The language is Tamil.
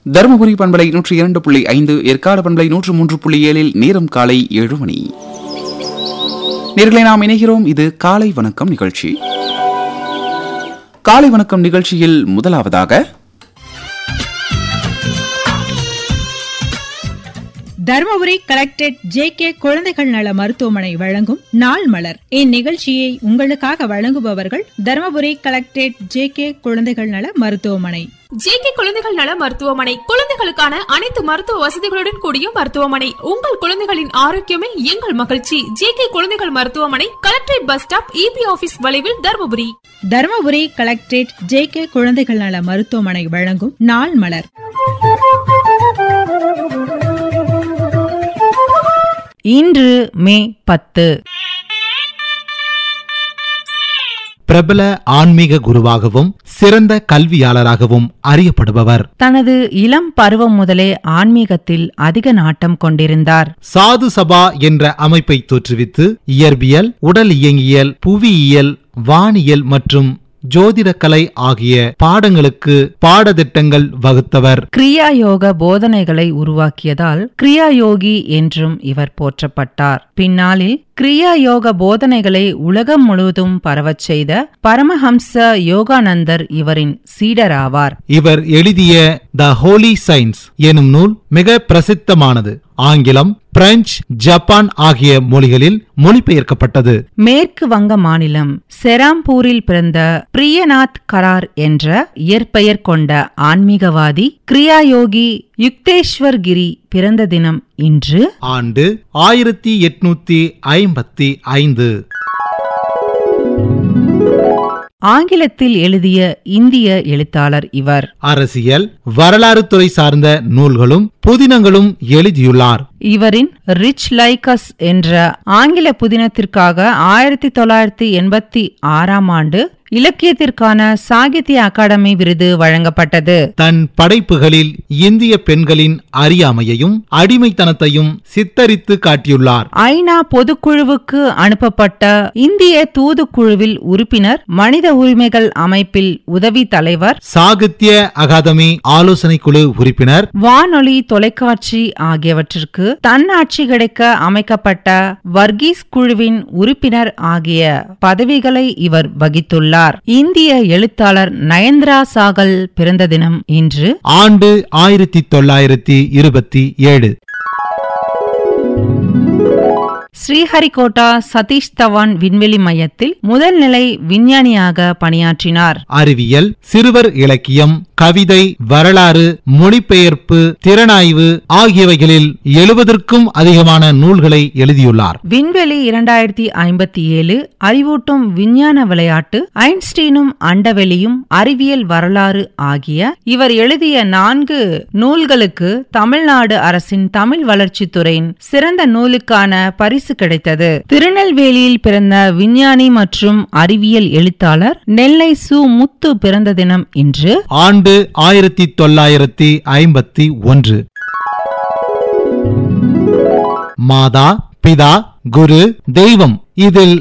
தருமபுரி பண்பலை நூற்றி இரண்டு புள்ளி ஐந்து ஏற்காடு பண்பலை நூற்று மூன்று புள்ளி ஏழில் நேரம் காலை ஏழு மணி நேர்களை நாம் இணைகிறோம் இது காலை வணக்கம் நிகழ்ச்சி காலை வணக்கம் நிகழ்ச்சியில் முதலாவதாக தருமபுரி கலெக்டரேட் ஜே கே குழந்தைகள் நல மருத்துவமனை வழங்கும் நாள் மலர் இந்நிகழ்ச்சியை உங்களுக்காக வழங்குபவர்கள் தருமபுரி கலெக்டரேட் ஜே கே குழந்தைகள் நல மருத்துவமனை ஜேகே குழந்தைகள் நல மருத்துவமனை குழந்தைகளுக்கான அனைத்து மருத்துவ வசதிகளுடன் கூடிய மருத்துவமனை உங்கள் குழந்தைகளின் ஆரோக்கியமே எங்கள் மகிழ்ச்சி ஜேகே குழந்தைகள் மருத்துவமனை collectorate bus stop EB office வளைவில் Dharmapuri Dharmapuri collectorate J K குழந்தைகள் நல மருத்துவமனை வழங்கும் நாள் மலர் இன்று மே பத்து பிரபல ஆன்மீக குருவாகவும் சிறந்த கல்வியாளராகவும் அறியப்படுபவர் தனது இளம் பருவம் முதலே ஆன்மீகத்தில் அதிக நாட்டம் கொண்டிருந்தார் சாது சபா என்ற அமைப்பை தோற்றுவித்து இயற்பியல் உடல் இயங்கியல் புவியியல் வானியல் மற்றும் ஜோதிடக்கலை ஆகிய பாடங்களுக்கு பாடத்திட்டங்கள் வகுத்தவர் கிரியா யோக போதனைகளை உருவாக்கியதால் கிரியா யோகி என்றும் இவர் போற்றப்பட்டார் பின்னாளில் கிரியா யோக போதனைகளை உலகம் முழுவதும் பரவச் செய்த பரமஹம்ச யோகானந்தர் இவரின் சீடராவார் இவர் எழுதிய த ஹோலி சயின்ஸ் எனும் நூல் மிக பிரசித்தமானது ஆங்கிலம் பிரெஞ்சு ஜப்பான் ஆகிய மொழிகளில் மொழிபெயர்க்கப்பட்டது மேற்கு வங்க மாநிலம் செராம்பூரில் பிறந்த பிரியநாத் கரார் என்ற இயற்பெயர் கொண்ட ஆன்மீகவாதி கிரியாயோகி யுக்தேஸ்வர் கிரி பிறந்த தினம் இன்று ஆண்டு ஆயிரத்தி எட்நூத்தி ஐம்பத்தி ஐந்து ஆங்கிலத்தில் எழுதிய இந்திய எழுத்தாளர் இவர் அரசியல் வரலாறு துறை சார்ந்த நூல்களும் புதினங்களும் எழுதியுள்ளார் இவரின் ரிச் லைக்கஸ் என்ற ஆங்கில புதினத்திற்காக ஆயிரத்தி தொள்ளாயிரத்தி எண்பத்தி ஆறாம் ஆண்டு இலக்கியத்திற்கான சாகித்ய அகாடமி விருது வழங்கப்பட்டது தன் படைப்புகளில் இந்திய பெண்களின் அறியாமையையும் அடிமைத்தனத்தையும் சித்தரித்து காட்டியுள்ளார் ஐநா பொதுக்குழுவுக்கு அனுப்பப்பட்ட இந்திய தூதுக்குழுவில் உறுப்பினர் மனித உரிமைகள் அமைப்பில் உதவி தலைவர் சாகித்ய அகாதமி ஆலோசனை குழு உறுப்பினர் வானொலி தொலைக்காட்சி ஆகியவற்றிற்கு தன்னாட்சி கிடைக்க அமைக்கப்பட்ட வர்கீஸ் குழுவின் உறுப்பினர் ஆகிய பதவிகளை இவர் வகித்துள்ளார் இந்திய எழுத்தாளர் நயன்த்ரா சாகல் பிறந்த தினம் இன்று ஆண்டு ஆயிரத்தி தொள்ளாயிரத்தி இருபத்தி ஏழு ஸ்ரீஹரிகோட்டா சதீஷ் தவான் விண்வெளி மையத்தில் முதல் நிலை விஞ்ஞானியாக பணியாற்றினார் அறிவியல் சிறுவர் இலக்கியம் கவிதை வரலாறு மொழிபெயர்ப்பு திறனாய்வு ஆகியவைகளில் எழுபதற்கும் அதிகமான நூல்களை எழுதியுள்ளார் விண்வெளி இரண்டாயிரத்தி ஐம்பத்தி ஏழு அறிவூட்டும் விஞ்ஞான விளையாட்டு ஐன்ஸ்டீனும் அண்டவெளியும் அறிவியல் வரலாறு ஆகிய இவர் எழுதிய நான்கு நூல்களுக்கு தமிழ்நாடு அரசின் தமிழ் வளர்ச்சித்துறையின் சிறந்த நூலுக்கான பரிசு கிடைத்தது திருநெல்வேலியில் பிறந்த விஞ்ஞானி மற்றும் அறிவியல் எழுத்தாளர் நெல்லை சு முத்து பிறந்த தினம் இன்று ஆண்டு ஆயிரத்தி தொள்ளாயிரத்தி ஐம்பத்தி ஒன்று மாதா பிதா குரு தெய்வம் இதில்